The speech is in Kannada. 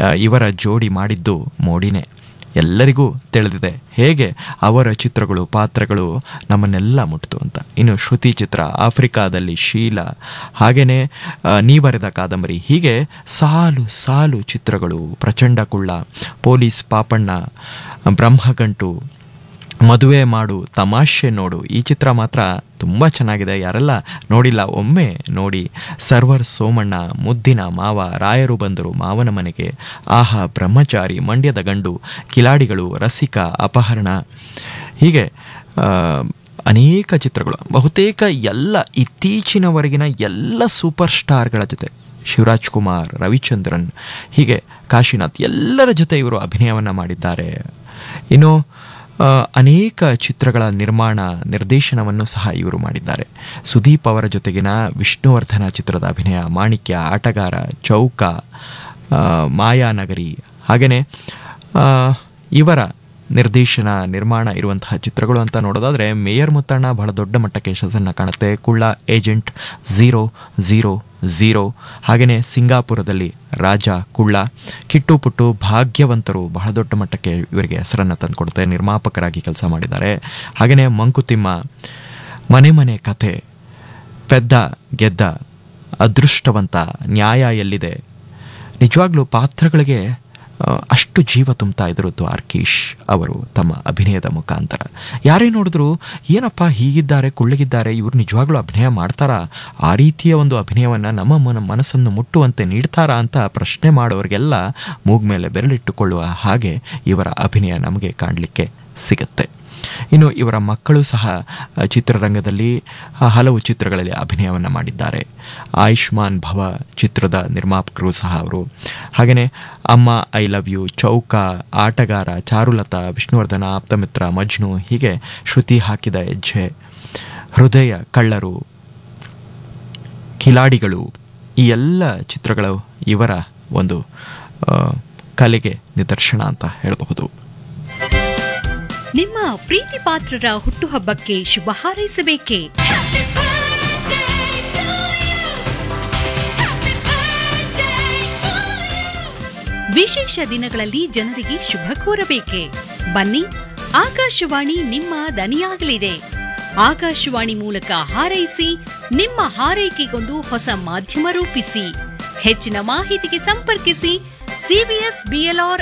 ಆ, ಇವರ ಜೋಡಿ ಮಾಡಿದ್ದು ಮೋಡಿನೇ ಎಲ್ಲರಿಗೂ ತಿಳಿದಿದೆ ಹೇಗೆ ಅವರ ಚಿತ್ರಗಳು ಪಾತ್ರಗಳು ನಮ್ಮನ್ನೆಲ್ಲ ಮುಟ್ಟಿತು ಅಂತ ಇನ್ನು ಶ್ರುತಿ ಚಿತ್ರ ಆಫ್ರಿಕಾದಲ್ಲಿ ಶೀಲಾ ಹಾಗೆಯೇ ನೀ ಬರೆದ ಕಾದಂಬರಿ ಹೀಗೆ ಸಾಲು ಸಾಲು ಚಿತ್ರಗಳು ಪ್ರಚಂಡ ಕುಳ್ಳ ಪೊಲೀಸ್ ಪಾಪಣ್ಣ ಬ್ರಹ್ಮಗಂಟು ಮದುವೆ ಮಾಡು ತಮಾಷೆ ನೋಡು ಈ ಚಿತ್ರ ಮಾತ್ರ ತುಂಬ ಚೆನ್ನಾಗಿದೆ ಯಾರೆಲ್ಲ ನೋಡಿಲ್ಲ ಒಮ್ಮೆ ನೋಡಿ ಸರ್ವರ್ ಸೋಮಣ್ಣ ಮುದ್ದಿನ ಮಾವ ರಾಯರು ಬಂದರು ಮಾವನ ಮನೆಗೆ ಆಹಾ ಬ್ರಹ್ಮಚಾರಿ ಮಂಡ್ಯದ ಗಂಡು ಕಿಲಾಡಿಗಳು ರಸಿಕ ಅಪಹರಣ ಹೀಗೆ ಆ, ಅನೇಕ ಚಿತ್ರಗಳು ಬಹುತೇಕ ಎಲ್ಲ ಇತ್ತೀಚಿನವರೆಗಿನ ಎಲ್ಲ ಸೂಪರ್ ಸ್ಟಾರ್ಗಳ ಜೊತೆ ಶಿವರಾಜ್ ಕುಮಾರ್ ರವಿಚಂದ್ರನ್ ಹೀಗೆ ಕಾಶಿನಾಥ್ ಎಲ್ಲರ ಜೊತೆ ಇವರು ಅಭಿನಯವನ್ನು ಮಾಡಿದ್ದಾರೆ ಇನ್ನು ಆ, ಅನೇಕ ಚಿತ್ರಗಳ ನಿರ್ಮಾಣ ನಿರ್ದೇಶನವನ್ನು ಸಹ ಇವರು ಮಾಡಿದ್ದಾರೆ ಸುದೀಪ್ ಅವರ ಜೊತೆಗಿನ ವಿಷ್ಣುವರ್ಧನ ಚಿತ್ರದ ಅಭಿನಯ ಮಾಣಿಕ್ಯ ಆಟಗಾರ ಚೌಕ ಆ, ಮಾಯಾನಗರಿ ಹಾಗೆಯೇ ಇವರ ನಿರ್ದೇಶನ ನಿರ್ಮಾಣ ಇರುವಂತಹ ಚಿತ್ರಗಳು ಅಂತ ನೋಡೋದಾದ್ರೆ ಮೇಯರ್ ಮುತ್ತಣ್ಣ ಬಹಳ ದೊಡ್ಡ ಮಟ್ಟಕ್ಕೆ ಯಶಸ್ಸನ್ನು ಕಾಣುತ್ತೆ ಕುಳ್ಳ ಏಜೆಂಟ್ ಝೀರೋ ಝೀರೋ ಝೀರೋ ಹಾಗೆಯೇ ಸಿಂಗಾಪುರದಲ್ಲಿ ರಾಜ ಕುಳ್ಳ ಕಿಟ್ಟು ಪುಟ್ಟು ಭಾಗ್ಯವಂತರು ಬಹಳ ದೊಡ್ಡ ಮಟ್ಟಕ್ಕೆ ಇವರಿಗೆ ಹೆಸರನ್ನು ತಂದುಕೊಡುತ್ತೆ ನಿರ್ಮಾಪಕರಾಗಿ ಕೆಲಸ ಮಾಡಿದ್ದಾರೆ ಹಾಗೆಯೇ ಮಂಕುತಿಮ್ಮ ಮನೆ ಮನೆ ಕಥೆ ಪೆದ್ದ ಗೆದ್ದ ಅದೃಷ್ಟವಂತ ನ್ಯಾಯ ಎಲ್ಲಿದೆ ನಿಜವಾಗ್ಲೂ ಪಾತ್ರಗಳಿಗೆ ಆ, ಅಷ್ಟು ಜೀವ ತುಂಬ್ತಾ ಇದ್ರು ದ್ವಾರ್ಕೀಶ್ ಅವರು ತಮ್ಮ ಅಭಿನಯದ ಮುಖಾಂತರ ಯಾರೇ ನೋಡಿದ್ರು ಏನಪ್ಪ ಹೀಗಿದ್ದಾರೆ ಕುಳ್ಳಗಿದ್ದಾರೆ ಇವರು ನಿಜವಾಗ್ಲೂ ಅಭಿನಯ ಮಾಡ್ತಾರಾ ಆ ರೀತಿಯ ಒಂದು ಅಭಿನಯವನ್ನು ನಮ್ಮ ಮನ ಮನಸ್ಸನ್ನು ಮುಟ್ಟುವಂತೆ ನೀಡ್ತಾರಾ ಅಂತ ಪ್ರಶ್ನೆ ಮಾಡೋರಿಗೆಲ್ಲ ಮೂಗ್ ಮೇಲೆ ಬೆರಳಿಟ್ಟುಕೊಳ್ಳುವ ಹಾಗೆ ಇವರ ಅಭಿನಯ ನಮಗೆ ಕಾಣಲಿಕ್ಕೆ ಸಿಗುತ್ತೆ ಇನ್ನು ಇವರ ಮಕ್ಕಳು ಸಹ ಆ, ಚಿತ್ರರಂಗದಲ್ಲಿ ಆ, ಹಲವು ಚಿತ್ರಗಳಲ್ಲಿ ಅಭಿನಯವನ್ನು ಮಾಡಿದ್ದಾರೆ ಆಯುಷ್ಮಾನ್ ಭವ ಚಿತ್ರದ ನಿರ್ಮಾಪಕರು ಸಹ ಅವರು ಹಾಗೆಯೇ ಅಮ್ಮ ಐ ಲವ್ ಯು ಚೌಕ ಆಟಗಾರ ಚಾರುಲತಾ ವಿಷ್ಣುವರ್ಧನ ಆಪ್ತಮಿತ್ರ ಮಜ್ನು ಹೀಗೆ ಶ್ರುತಿ ಹಾಕಿದ ಹೆಜ್ಜೆ ಹೃದಯ ಕಳ್ಳರು ಕಿಲಾಡಿಗಳು ಈ ಎಲ್ಲ ಚಿತ್ರಗಳು ಇವರ ಒಂದು ಆ, ಕಲೆಗೆ ನಿದರ್ಶನ ಅಂತ ಹೇಳಬಹುದು ನಿಮ್ಮ ಪ್ರೀತಿ ಪಾತ್ರರ ಹುಟ್ಟುಹಬ್ಬಕ್ಕೆ ಶುಭ ಹಾರೈಸಬೇಕೇ ವಿಶೇಷ ದಿನಗಳಲ್ಲಿ ಜನರಿಗೆ ಶುಭ ಕೋರಬೇಕೆ ಬನ್ನಿ ಆಕಾಶವಾಣಿ ನಿಮ್ಮ ದನಿಯಾಗಲಿದೆ ಆಕಾಶವಾಣಿ ಮೂಲಕ ಹಾರೈಸಿ ನಿಮ್ಮ ಹಾರೈಕೆಗೊಂದು ಹೊಸ ಮಾಧ್ಯಮ ರೂಪಿಸಿ ಹೆಚ್ಚಿನ ಮಾಹಿತಿಗೆ ಸಂಪರ್ಕಿಸಿ ಸಿಬಿಎಸ್ ಬಿಎಲ್ಆರ್